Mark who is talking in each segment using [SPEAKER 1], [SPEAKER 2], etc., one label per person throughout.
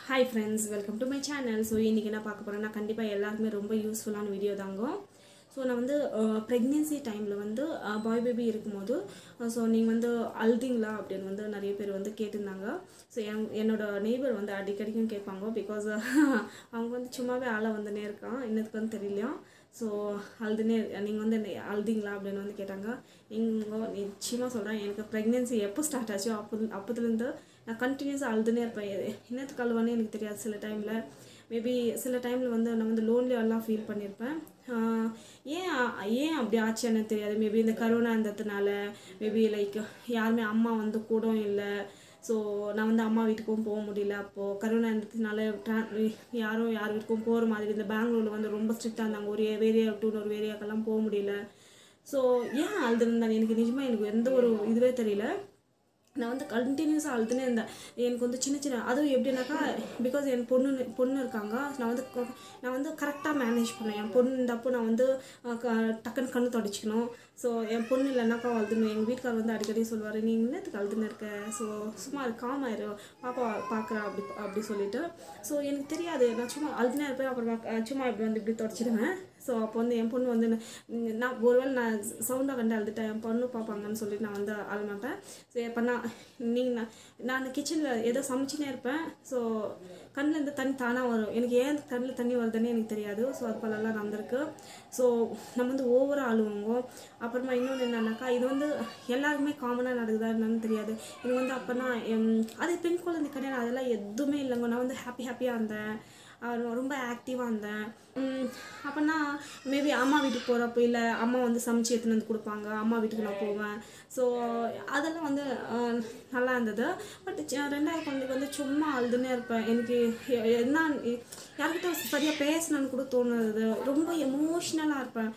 [SPEAKER 1] hi friends welcome to my channel so இன்றைக்கி என்ன பார்க்க போகிறேன்னா கண்டிப்பாக எல்லாருக்குமே ரொம்ப யூஸ்ஃபுல்லான வீடியோ தாங்க ஸோ நான் வந்து ப்ரெக்னென்சி டைமில் வந்து பாய் பேபி இருக்கும்போது ஸோ நீங்கள் வந்து அழுதிங்களா அப்படின்னு வந்து நிறைய பேர் வந்து கேட்டிருந்தாங்க ஸோ என் என்னோட நெய்பர் வந்து அடிக்கடிக்கும் கேட்பாங்க பிகாஸ் அவங்க வந்து சும்மாவே ஆளை வந்துனே இருக்கான் என்னதுக்கு வந்து தெரியலையா ஸோ அழுதுனே நீங்கள் வந்து என்ன அழுதிங்களா அப்படின்னு வந்து கேட்டாங்க நீங்கள் நிச்சயமாக சொல்கிறேன் எனக்கு ப்ரெக்னென்சி எப்போ ஸ்டார்ட் ஆச்சோ அப்போ அப்போதுலேருந்து நான் கண்டினியூஸாக அழுதுனே இருப்பேன் எ- என்னத்துக்கு அழுவானே எனக்கு தெரியாது சில டைமில் மேபி சில டைமில் வந்து நான் வந்து லோன்லி எல்லாம் ஃபீல் பண்ணியிருப்பேன் ஆஹ் ஏன் அ- ஏன் அப்படி ஆச்சு எனக்கு தெரியாது மேபி இந்த கரோனா இருந்ததுனால மேபி லைக் யாருமே அம்மா வந்து கூட இல்லை ஸோ நான் வந்து அம்மா வீட்டுக்கும் போக முடியல அப்போது கரோனா இருந்ததுனால ட்ரா- யாரும் யார் வீட்டுக்கும் போகிற மாதிரி இந்த பெங்களூரில் வந்து ரொம்ப ஸ்ட்ரிக்டாக இருந்தாங்க ஒரு ஏரியா டு இன்னொரு ஏரியாக்கெல்லாம் போக முடியல ஸோ ஏன் அழுதுருந்தேன் எனக்கு நிஜமாக எனக்கு எந்த ஒரு இதுவே தெரியல நான் வந்து கண்டினியூஸாக அழுதுனே இருந்தேன் எனக்கு வந்து சின்ன சின்ன அதுவும் எப்படின்னாக்கா பிகாஸ் என் பொண்ணு பொண்ணு இருக்காங்க நான் வந்து கொ- நான் வந்து கரெக்டாக மேனேஜ் பண்ணேன் என் பொண்ணு இருந்தப்போ நான் வந்து அஹ், க- டக்குன்னு கண்ணு தொடச்சிக்கணும் ஸோ என் பொண்ணு இல்லைனாக்கா அழுதுணும் எங்கள் வீட்டுக்கார் வந்து அடிக்கடி சொல்லுவார் நீ என்னத்துக்கு அழுதுன்னு இருக்க ஸோ சும்மா காமாயிரு பாப்பா பார்க்குறா அப்படி அப்படி சொல்லிட்டு ஸோ எனக்கு தெரியாது நான் சும்மா அழுதுனே இருப்பேன் அப்புறமா அஹ், சும்மா இப்படி வந்து இப்படி தொடச்சிடுவேன் ஸோ அப்போ வந்து என் பொண்ணு வந்து ந- நான் ஒருவேளை நான் சவுண்டாக கண்டு அழுதுட்டேன் என் பொண்ணு பார்ப்பாங்கன்னு சொல்லிட்டு நான் வந்து அழ மாட்டேன் ஸோ இப்போ நான் நீங்கள் நான் நான் கிச்சனில் ஏதோ சமைச்சினே இருப்பேன் ஸோ கண்ணில் இருந்து தண்ணி தானாக வரும் எனக்கு ஏன் கண்ணில் தண்ணி வருதுன்னு எனக்கு தெரியாது ஸோ அது போலலாம் நடந்திருக்கு ஸோ நம்ம வந்து ஓவராக அழுவுங்க அப்புறமா இன்னொன்று என்னன்னாக்கா இது வந்து எல்லாருக்குமே காமனாக நடக்குதா என்னன்னு தெரியாது இது வந்து அப்போனா அது பெண் குழந்தை கிடையாது அதெல்லாம் எதுவுமே இல்லைங்க நான் வந்து ஹாப்பி ஹாப்பியாக இருந்தேன் அஹ் ரொம்ப ஆக்டிவாக இருந்தேன் உம் அப்போனா மேபி அம்மா வீட்டுக்கு போகிறப்போ இல்லை அம்மா வந்து சமைச்சு எடுத்துன்னு வந்து கொடுப்பாங்க அம்மா வீட்டுக்கு நான் போவேன் ஸோ அதெல்லாம் வந்து அஹ், நல்லா இருந்தது பட் ரெண்டாவது குழந்தைக்கு வந்து சும்மா அழுதுனே இருப்பேன் எனக்கு எ- என்ன யார்கிட்ட சரியாக பேசணும்னு கூட தோணுது ரொம்ப எமோஷ்னலாக இருப்பேன்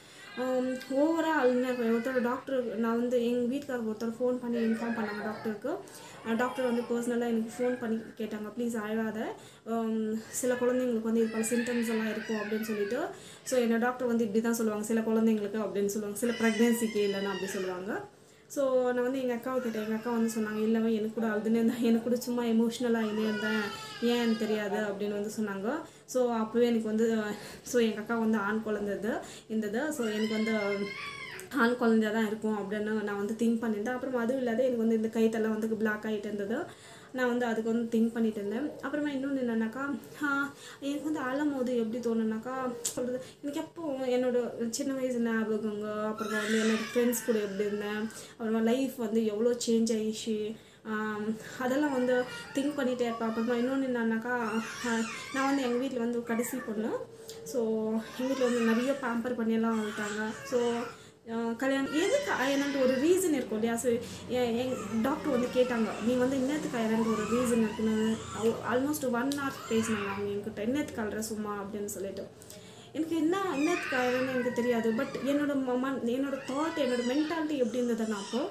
[SPEAKER 1] ஓவராக அழுதுனே இருப்பேன் ஒருத்தர் டாக்டர் நான் வந்து எங்கள் வீட்டுக்காரர் ஒருத்தர் ஃபோன் பண்ணி இன்ஃபார்ம் பண்ணாங்க டாக்டருக்கு டாக்டர் வந்து பர்சனலாக எனக்கு ஃபோன் பண்ணி கேட்டாங்க ப்ளீஸ் அழாத உம், சில குழந்தைங்களுக்கு வந்து இது பல சிம்டம்ஸ் எல்லாம் இருக்கும் அப்படின்னு சொல்லிட்டு ஸோ என்ன டாக்டர் வந்து இப்படி தான் சொல்லுவாங்க சில குழந்தைங்களுக்கு அப்படின்னு சொல்லுவாங்க சில ப்ரெக்னென்சிக்கு இல்லைன்னா அப்படி சொல்லுவாங்க ஸோ நான் வந்து எங்கள் அக்காவை கேட்டேன் எங்கள் அக்கா வந்து சொன்னாங்க இல்லைவே எனக்கு கூட அழுதுனே இருந்தேன் எனக்கு கூட சும்மா எமோஷ்னலாக ஆகினே இருந்தேன் ஏன்னு தெரியாது அப்படின்னு வந்து சொன்னாங்க ஸோ அப்போவே எனக்கு வந்து ஸோ எங்கள் அக்கா வந்து ஆண் குழந்தது இருந்தது ஸோ எனக்கு வந்து ஆண் குழந்தையா தான் இருக்கும் அப்படின்னு நான் வந்து திங்க் பண்ணியிருந்தேன் அப்புறம் அதுவும் இல்லாத எனக்கு வந்து இந்த கைத்தெல்லாம் வந்து பிளாக் ஆகிட்டு இருந்தது நான் வந்து அதுக்கு வந்து திங்க் பண்ணிட்டு இருந்தேன் அப்புறமா இன்னொன்று என்னன்னாக்கா ஆஹ், எனக்கு வந்து அழும் போது எப்படி தோணுனாக்கா சொல்கிறது எனக்கு எப்போ என்னோட சின்ன வயசு ஞாபகங்க அப்புறமா வந்து என்னோட ஃப்ரெண்ட்ஸ் கூட எப்படி இருந்தேன் அப்புறமா லைஃப் வந்து எவ்வளோ சேஞ்ச் ஆயிடுச்சு ஆம், அதெல்லாம் வந்து திங்க் பண்ணிகிட்டே இருப்பேன் அப்புறமா இன்னொன்று என்னன்னாக்கா ஆஹ், நான் வந்து எங்கள் வீட்டில் வந்து கடைசி பொண்ணு ஸோ எங்கள் வீட்டில் வந்து நிறைய பேம்பர் பண்ணியெல்லாம் வளர்த்தாங்க ஸோ கல்யாணம் எதுக்கு அயனன்ட்டு ஒரு ரீசன் இருக்கும் இல்லையா ஸோ எங் டாக்டர் வந்து கேட்டாங்க நீ வந்து இன்னத்துக்கு அயனன்ட்டு ஒரு ரீசன் இருக்குன்னு ஆல்மோஸ்ட் ஒன் ஹவர் பேசினாங்க அவங்க என்கிட்ட இன்னத்துக்கு அல்ற சும்மா அப்படின்னு சொல்லிட்டு எனக்கு என்ன இன்னத்துக்கு அயனன்னு எனக்கு தெரியாது பட் என்னோட ம- என்னோட தாட் என்னோட மென்டாலிட்டி எப்படி இருந்ததுன்னா அப்போ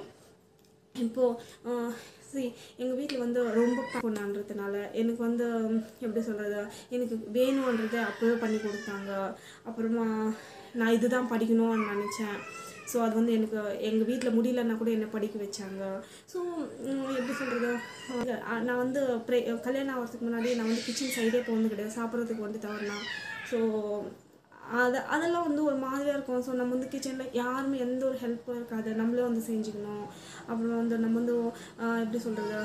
[SPEAKER 1] இப்போது சரி எங்கள் வீட்டில் வந்து ரொம்ப பொண்ணான்றதுனால எனக்கு வந்து உம், எப்படி சொல்கிறது எனக்கு வேணுன்றதை அப்போவே பண்ணி கொடுத்தாங்க அப்புறமா நான் இதுதான் படிக்கணும்னு நினச்சேன் ஸோ அது வந்து எனக்கு எங்கள் வீட்டில் முடியலன்னா கூட என்னை படிக்க வச்சாங்க ஸோ எப்படி சொல்கிறது நான் வந்து ப்ரே கல்யாணம் ஆகிறதுக்கு முன்னாடி நான் வந்து கிச்சன் சைடே போனது கிடையாது சாப்பிட்றதுக்கு வந்து தவறுனா ஸோ அது அதெல்லாம் வந்து ஒரு மாதிரியாக இருக்கும் ஸோ நம்ம வந்து கிச்சனில் யாருமே எந்த ஒரு ஹெல்ப்பும் இருக்காது நம்மளே வந்து செஞ்சுக்கணும் அப்புறம் வந்து நம்ம வந்து ஆஹ், எப்படி சொல்கிறது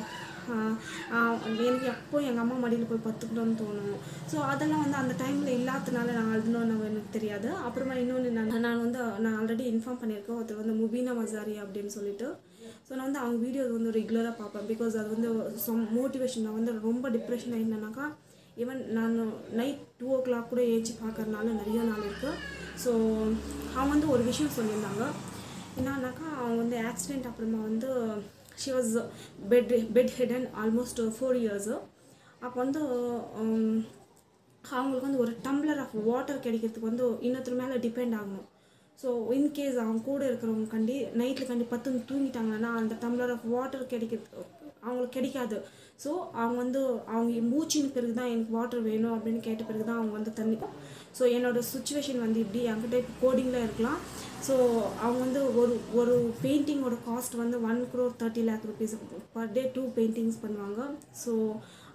[SPEAKER 1] எனக்கு எப்போ எங்கள் அம்மா மடியில் போய் பத்துக்கணும்னு தோணும் ஸோ அதெல்லாம் வந்து அந்த டைமில் இல்லாததுனால நான் அழுதணும்னு எனக்கு தெரியாது அப்புறமா இன்னொன்று நான் நான் வந்து நான் ஆல்ரெடி இன்ஃபார்ம் பண்ணியிருக்கேன் ஒருத்தர் வந்து முபீனா மசாரி அப்படின்னு சொல்லிட்டு ஸோ நான் வந்து அவங்க வீடியோஸ் வந்து ரெகுலராக பார்ப்பேன் பிகாஸ் அது வந்து சம் மோட்டிவேஷன் நான் வந்து ரொம்ப டிப்ரெஷன் ஆயிருந்தேனாக்கா ஈவன் நான் நைட் டூ ஓ கிளாக் கூட ஏஞ்சி பார்க்கறதுனால நிறைய நாள் இருக்குது ஸோ அவங்க வந்து ஒரு விஷயம் சொல்லியிருந்தாங்க என்னன்னாக்கா அவங்க வந்து ஆக்சிடெண்ட் அப்புறமா வந்து she was bed bedridden almost four years அப்போ வந்து உம், அவங்களுக்கு வந்து ஒரு டம்ளர் ஆஃப் வாட்டர் கிடைக்கிறதுக்கு வந்து இன்னொருத்தர் மேலே டிபெண்ட் ஆகணும் ஸோ இன்கேஸ் அவங்க கூட இருக்கிறவங்க கண்டி நைட்டில் கண்டி பத்து தூங்கிட்டாங்கன்னா அந்த டம்ளர் ஆஃப் வாட்டர் கிடைக்கிறது அவங்களுக்கு கிடைக்காது ஸோ அவங்க வந்து அவங்க மூச்சின் பிறகு தான் எனக்கு வாட்டர் வேணும் அப்படின்னு கேட்ட பிறகு தான் அவங்க வந்து தண்ணி ஸோ என்னோட சுச்சுவேஷன் வந்து இப்படி என்கிட்ட இப்போ கோடிங்கில் இருக்கலாம் ஸோ அவங்க வந்து ஒரு ஒரு பெயிண்டிங்கோட காஸ்ட் வந்து one crore thirty lakh rupees per day two paintings பண்ணுவாங்க ஸோ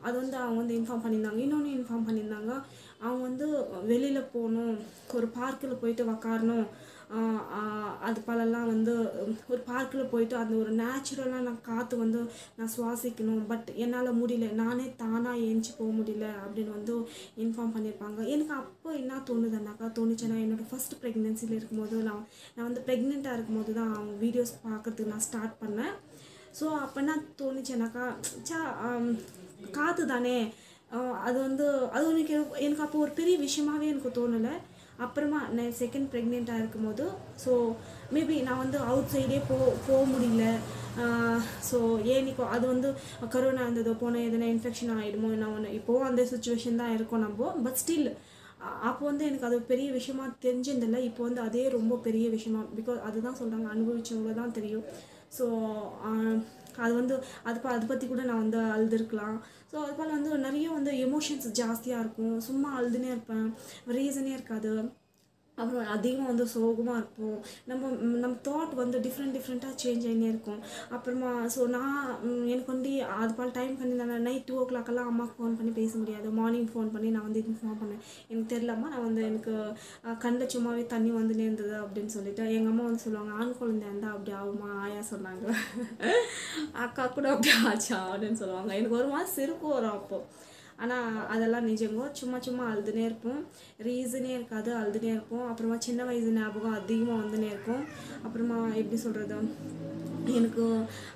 [SPEAKER 1] அது வந்து அவங்க வந்து இன்ஃபார்ம் பண்ணியிருந்தாங்க இன்னொன்று இன்ஃபார்ம் பண்ணியிருந்தாங்க அவங்க வந்து வெளியில் போகணும் ஒரு பார்க்கில் போயிட்டு உக்காரணும் ஆஹ் ஆஹ் அது போலலாம் வந்து உம், ஒரு பார்க்கில் போயிட்டு அந்த ஒரு நேச்சுரலாக நான் காற்று வந்து நான் சுவாசிக்கணும் பட் என்னால் முடியல நானே தானாக ஏஞ்சி போக முடியல அப்படின்னு வந்து இன்ஃபார்ம் பண்ணியிருப்பாங்க எனக்கு அப்போ என்ன தோணுதுன்னாக்கா தோணுச்சுன்னா என்னோடய ஃபஸ்ட் ப்ரெக்னென்சியில் இருக்கும்போது நான் நான் வந்து ப்ரெக்னெண்ட்டாக இருக்கும்போது தான் அவங்க வீடியோஸ் பார்க்கறதுக்கு நான் ஸ்டார்ட் பண்ணேன் ஸோ அப்போ என்ன தோணுச்சுனாக்கா சா காற்று தானே ஆஹ் அது வந்து அது எனக்கு எனக்கு அப்போ ஒரு பெரிய விஷயமாவே எனக்கு தோணலை அப்புறமா நான் செகண்ட் ப்ரெக்னெண்ட்டாக இருக்கும்போது ஸோ மேபி நான் வந்து அவுட் சைடே போ போக முடியல ஸோ ஏனிக்கோ அது வந்து கரோனா இருந்ததோ போனால் எதனா இன்ஃபெக்ஷன் ஆகிடுமோ நான் ஒன்று இப்போவும் அந்த சுச்சுவேஷன் தான் இருக்கோம் நம்ம பட் ஸ்டில் அப்போ வந்து எனக்கு அது பெரிய விஷயமா தெரிஞ்சதில்லை இப்போ வந்து அதே ரொம்ப பெரிய விஷயமா பிகாஸ் அதுதான் சொல்கிறாங்க அனுபவிச்சவங்க தான் தெரியும் ஸோ அது வந்து அது ப அதை பற்றி கூட நான் வந்து அழுதுருக்கலாம் ஸோ அது போல் வந்து நிறைய வந்து எமோஷன்ஸ் ஜாஸ்தியாக இருக்கும் சும்மா அழுதுனே இருப்பேன் ரீசனே இருக்காது அப்புறம் அதிகமாக வந்து சோகமாக இருப்போம் நம்ம ம், நம்ம தாட் வந்து டிஃப்ரெண்ட் டிஃப்ரெண்ட்டாக சேஞ்ச் ஆகினே இருக்கும் அப்புறமா ஸோ நான் ம், எனக்கு வந்து அது போல் டைம் பண்ணி நான் நைட் டூ ஓ கிளாக்கெல்லாம் அம்மாவுக்கு ஃபோன் பண்ணி பேச முடியாது மார்னிங் ஃபோன் பண்ணி நான் வந்து இன்ஃபார்ம் பண்ணேன் எனக்கு தெரிலம்மா நான் வந்து எனக்கு கண்ணில் சும்மாவே தண்ணி வந்து நேர்ந்தது அப்படின்னு சொல்லிட்டு எங்கள் அம்மா வந்து சொல்லுவாங்க ஆண் குழந்தை இருந்தால் அப்படி ஆகுமா ஆயா சொன்னாங்க அக்கா கூட அப்படி ஆச்சா அப்படின்னு சொல்லுவாங்க எனக்கு ஒரு மாதிரி சிரிப்பு வரும் அப்போது ஆனால் அதெல்லாம் நிஜங்கோ சும்மா சும்மா அழுதுனே இருப்போம் ரீசனே இருக்காது அழுதுனே இருப்போம் அப்புறமா சின்ன வயசு ஞாபகம் அதிகமாக வந்துனே இருக்கும் அப்புறமா எப்படி சொல்கிறது எனக்கு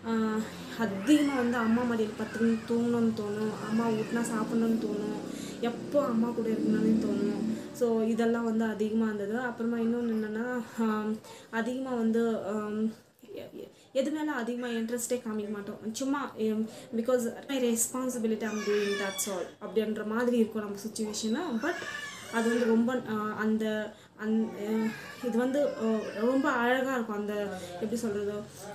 [SPEAKER 1] அதிகமாக வந்து அம்மா மடியில் பத்து தூங்கணும்னு தோணும் அம்மா ஊட்டினா சாப்பிடணும்னு தோணும் எப்போ அம்மா கூட இருக்கணும்னு தோணும் ஸோ இதெல்லாம் வந்து அதிகமாக இருந்தது அப்புறமா இன்னொன்று என்னென்னா அதிகமாக வந்து ஆம், எ- எ- எது மேலே அதிகமாக இன்ட்ரெஸ்டே காமிக்க மாட்டோம் சும்மா because my responsibility I'm doing that's all அப்படின்ற மாதிரி இருக்கும் நம்ம சுச்சுவேஷனு பட் அது வந்து ரொம்ப ஆஹ், அந்த அந் அஹ், இது வந்து அஹ், ரொம்ப அழகாக இருக்கும் அந்த எப்படி சொல்கிறது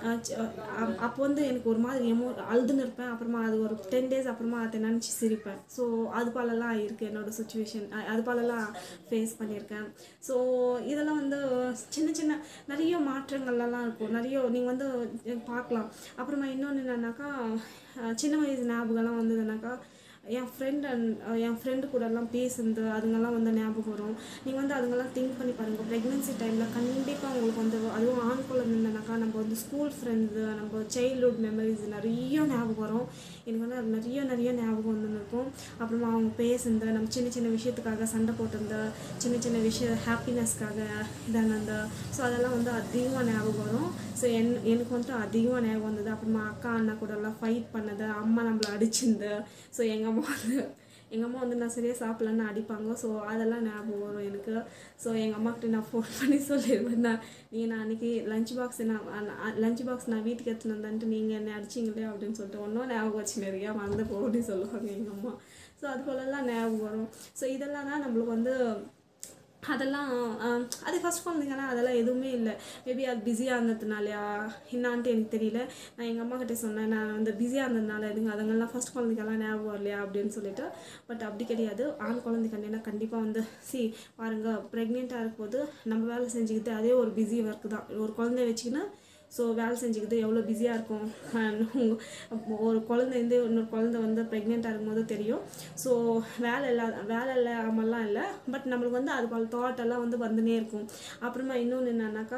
[SPEAKER 1] அப்போ வந்து எனக்கு ஒரு மாதிரி எமோ அழுதுன்னு இருப்பேன் அப்புறமா அது ஒரு டென் டேஸ் அப்புறமா அதை நினச்சி சிரிப்பேன் ஸோ அது போலலாம் இருக்குது என்னோடய சுச்சுவேஷன் அது போலலாம் ஃபேஸ் பண்ணியிருக்கேன் ஸோ இதெல்லாம் வந்து சின்ன சின்ன நிறைய மாற்றங்கள்லாம் இருக்கும் நிறைய நீங்கள் வந்து பார்க்கலாம் அப்புறமா இன்னொன்று என்னன்னாக்கா அஹ், சின்ன வயசு ஞாபகம்லாம் வந்ததுனாக்கா என் ஃப்ரெண்ட் அண்ட் என் ஃப்ரெண்டு கூடலாம் பேசுனது அதுங்கெல்லாம் வந்து ஞாபகம் வரும் நீங்கள் வந்து அதுங்கெல்லாம் திங்க் பண்ணி பாருங்கள் ப்ரெக்னென்சி டைமில் கண்டிப்பாக உங்களுக்கு வந்து அதுவும் ஆண் குழந்தைனாக்கா நம்ம வந்து ஸ்கூல் ஃப்ரெண்ட்ஸு நம்ம சைல்ட்ஹுட் மெமரிஸ் நிறைய ஞாபகம் வரும் எனக்கு வந்து அது நிறைய நிறைய ஞாபகம் வந்து இருக்கும் அப்புறமா அவங்க பேசுனது நம்ம சின்ன சின்ன விஷயத்துக்காக சண்டை போட்டிருந்த சின்ன சின்ன விஷய ஹாப்பினஸ்க்காக இதானந்த ஸோ அதெல்லாம் வந்து அதிகமாக ஞாபகம் வரும் ஸோ என் எனக்கு வந்துட்டு அதிகமாக ஞாபகம் வந்தது அப்புறமா அக்கா அண்ணா கூட எல்லாம் ஃபைட் பண்ணது அம்மா நம்மளை அடிச்சிருந்து ஸோ எங்கள் அம்மா வந்து எங்கள் அம்மா வந்து நான் சரியாக சாப்பிட்லன்னு அடிப்பாங்க ஸோ அதெல்லாம் ஞாபகம் வரும் எனக்கு ஸோ எங்கள் அம்மாக்கிட்ட நான் ஃபோன் பண்ணி சொல்லிடுவேன் நான் நீங்கள் நான் அன்றைக்கி லஞ்ச் பாக்ஸ் நான் லஞ்ச் பாக்ஸ் நான் வீட்டுக்கு எடுத்துன்னு வந்தேன்ட்டு நீங்கள் என்னை அடிச்சிங்களே அப்படின்னு சொல்லிட்டு ஒன்றும் ஞாபகம் வச்சு நிறையா மறந்து போ அப்படின்னு சொல்லுவாங்க எங்கள் அம்மா ஸோ அது போலலாம் ஞாபகம் வரும் ஸோ இதெல்லாம் தான் நம்மளுக்கு வந்து அதெல்லாம் ஆம், அது ஃபஸ்ட் குழந்தைங்கன்னா அதெல்லாம் எதுவுமே இல்லை மேபி அது பிஸியாக இருந்ததுனாலயா என்னான்ட்டு எனக்கு தெரியல நான் எங்கள் அம்மா கிட்டே சொன்னேன் நான் வந்து பிஸியாக இருந்ததுனால எதுங்க அதுங்கெல்லாம் ஃபஸ்ட் குழந்தைக்கெல்லாம் ஞாபகம் வரலையா அப்படின்னு சொல்லிட்டு பட் அப்படி கிடையாது ஆண் குழந்தை கண்டினா கண்டிப்பாக வந்து சி பாருங்கள் ப்ரெக்னெண்ட்டாக இருக்கும்போது நம்ம வேலை செஞ்சுக்கிட்டு அதே ஒரு பிஸி ஒர்க் தான் ஒரு குழந்தைய வச்சுக்கின்னு ஸோ வேலை செஞ்சுக்கிட்டு எவ்வளோ பிஸியாக இருக்கும் And உங்க- ஒரு குழந்தை வந்து இன்னொரு குழந்தை வந்து ப்ரெக்னெண்ட்டாக இருக்கும்போது தெரியும் ஸோ வேலை இல்லா வேலை இல்லாமலாம் இல்லை பட் நம்மளுக்கு வந்து அது போல் தாட் எல்லாம் வந்து வந்துனே இருக்கும் அப்புறமா இன்னொன்று என்னன்னாக்கா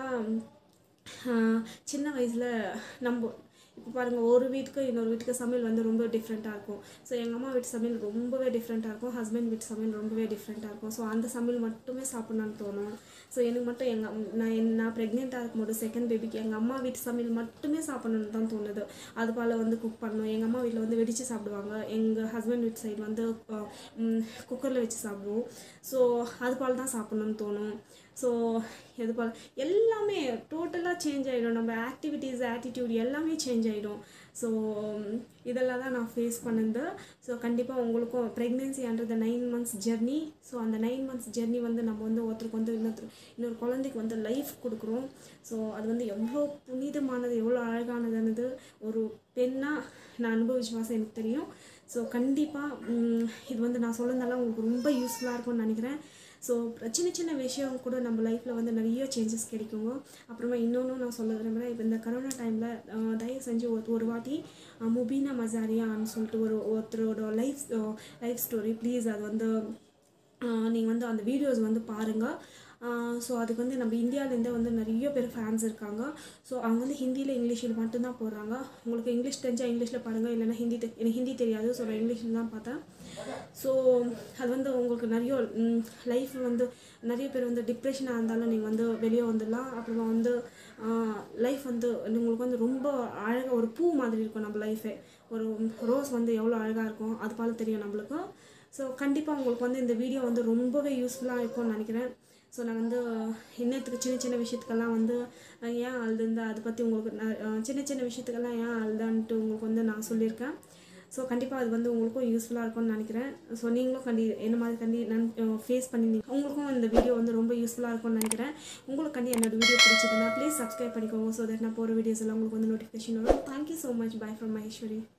[SPEAKER 1] ஆஹ், சின்ன வயசில் நம்ம இப்போ பாருங்கள் ஒரு வீட்டுக்கு இன்னொரு வீட்டுக்கு சமையல் வந்து ரொம்ப டிஃப்ரெண்ட்டாக இருக்கும் ஸோ எங்கள் அம்மா வீட்டு சமையல் ரொம்பவே டிஃப்ரெண்ட்டாக இருக்கும் ஹஸ்பண்ட் வீட்டு சமையல் ரொம்பவே டிஃப்ரெண்ட்டாக இருக்கும் ஸோ அந்த சமையல் மட்டுமே சாப்பிட்ணுன்னு தோணும் ஸோ எனக்கு மட்டும் எங்கள் நான் என் நான் ப்ரெக்னெண்ட்டாக இருக்கும்போது செகண்ட் பேபிக்கு எங்கள் அம்மா வீட்டு சமையல் மட்டுமே சாப்பிடணுன்னு தான் தோணுது அது போல் வந்து குக் பண்ணணும் எங்கள் அம்மா வீட்டில் வந்து வெடித்து சாப்பிடுவாங்க எங்கள் ஹஸ்பண்ட் வீட்டு சைடு வந்து குக்கரில் வச்சு சாப்பிடுவோம் ஸோ அது போல் தான் சாப்பிடணும்னு தோணும் ஸோ எது போல் எல்லாமே டோட்டலாக சேஞ்ச் ஆகிடும் நம்ம ஆக்டிவிட்டீஸ் ஆட்டிடியூட் எல்லாமே சேஞ்ச் ஆகிடும் ஸோ இதெல்லாம் தான் நான் ஃபேஸ் பண்ணது ஸோ கண்டிப்பாக உங்களுக்கும் ப்ரெக்னென்சின்றது நைன் மந்த்ஸ் ஜெர்னி ஸோ அந்த நைன் மந்த்ஸ் ஜெர்னி வந்து நம்ம வந்து ஒருத்தருக்கு வந்து இன்னொருத்தர் இன்னொரு குழந்தைக்கு வந்து லைஃப் கொடுக்குறோம் ஸோ அது வந்து எவ்வளோ புனிதமானது எவ்வளோ அழகானதுன்னு ஒரு பெண்ணாக நான் அனுபவிச்ச வாசம் எனக்கு தெரியும் ஸோ கண்டிப்பாக இது வந்து நான் சொல்லுறதெல்லாம் உங்களுக்கு ரொம்ப யூஸ்ஃபுல்லாக இருக்கும்னு நினைக்கிறேன் ஸோ சின்ன சின்ன விஷயம் கூட நம்ம லைஃப்பில் வந்து நிறைய சேஞ்சஸ் கிடைக்குங்க அப்புறமா இன்னொன்று நான் சொல்ல விரும்புகிறேன் இப்போ இந்த கரோனா டைமில் தயவு செஞ்சு ஒரு ஒரு வாட்டி அஹ், முபீனா மசாரியான்னு சொல்லிட்டு ஒரு ஒருத்தரோட லைஃப் லைஃப் ஸ்டோரி ப்ளீஸ் அது வந்து நீங்கள் வந்து அந்த வீடியோஸ் வந்து பாருங்கள் ஸோ அதுக்கு வந்து நம்ம இந்தியாவிலேருந்தே வந்து நிறைய பேர் ஃபேன்ஸ் இருக்காங்க ஸோ அவங்க வந்து ஹிந்தியில் இங்கிலீஷில் மட்டும்தான் போடுறாங்க உங்களுக்கு இங்கிலீஷ் தெரிஞ்சால் இங்கிலீஷில் பாருங்கள் இல்லைன்னா ஹிந்தி தெ- எனக்கு ஹிந்தி தெரியாது ஸோ நான் இங்கிலீஷில் தான் பார்த்தேன் ஸோ அது வந்து உங்களுக்கு நிறைய லைஃப் வந்து நிறைய பேர் வந்து டிப்ரெஷனாக இருந்தாலும் நீங்கள் வந்து வெளியே வந்துடலாம் அப்புறமா வந்து லைஃப் வந்து உங்களுக்கு வந்து ரொம்ப அழகாக ஒரு பூ மாதிரி இருக்கும் நம்ம லைஃபே ஒரு ரோஸ் வந்து எவ்வளோ அழகாக இருக்கும் அது போல தெரியும் நம்மளுக்கு ஸோ கண்டிப்பாக உங்களுக்கு வந்து இந்த வீடியோ வந்து ரொம்பவே யூஸ்ஃபுல்லாக இருக்கும்னு நினைக்கிறேன் ஸோ நான் வந்து இன்னத்துக்கு சின்ன சின்ன விஷயத்துக்கெல்லாம் வந்து அஹ், ஏன் அழுதுந்தா அதை பற்றி உங்களுக்கு நான், அஹ், சின்ன சின்ன விஷயத்துக்கெல்லாம் ஏன் அழுதான்ட்டு உங்களுக்கு வந்து நான் சொல்லியிருக்கேன் ஸோ கண்டிப்பாக அது வந்து உங்களுக்கும் யூஸ்ஃபுல்லாக இருக்கும்னு நினைக்கிறேன் ஸோ நீங்களும் கண்டி என்ன மாதிரி கண்டி நான் ஃபேஸ் பண்ணிருந்தீங்க உங்களுக்கும் இந்த வீடியோ வந்து ரொம்ப யூஸ்ஃபுல்லாக இருக்கும்னு நினைக்கிறேன் உங்களுக்கு கண்டி என்னோட வீடியோ பிடிச்சதுன்னா ப்ளீஸ் சப்ஸ்கிரைப் பண்ணிக்கோங்க ஸோ தட் நான் போகிற வீடியோஸ் எல்லாம் உங்களுக்கு வந்து நோட்டிஃபிகேஷன் வரும் thank you so much bye from Maheswari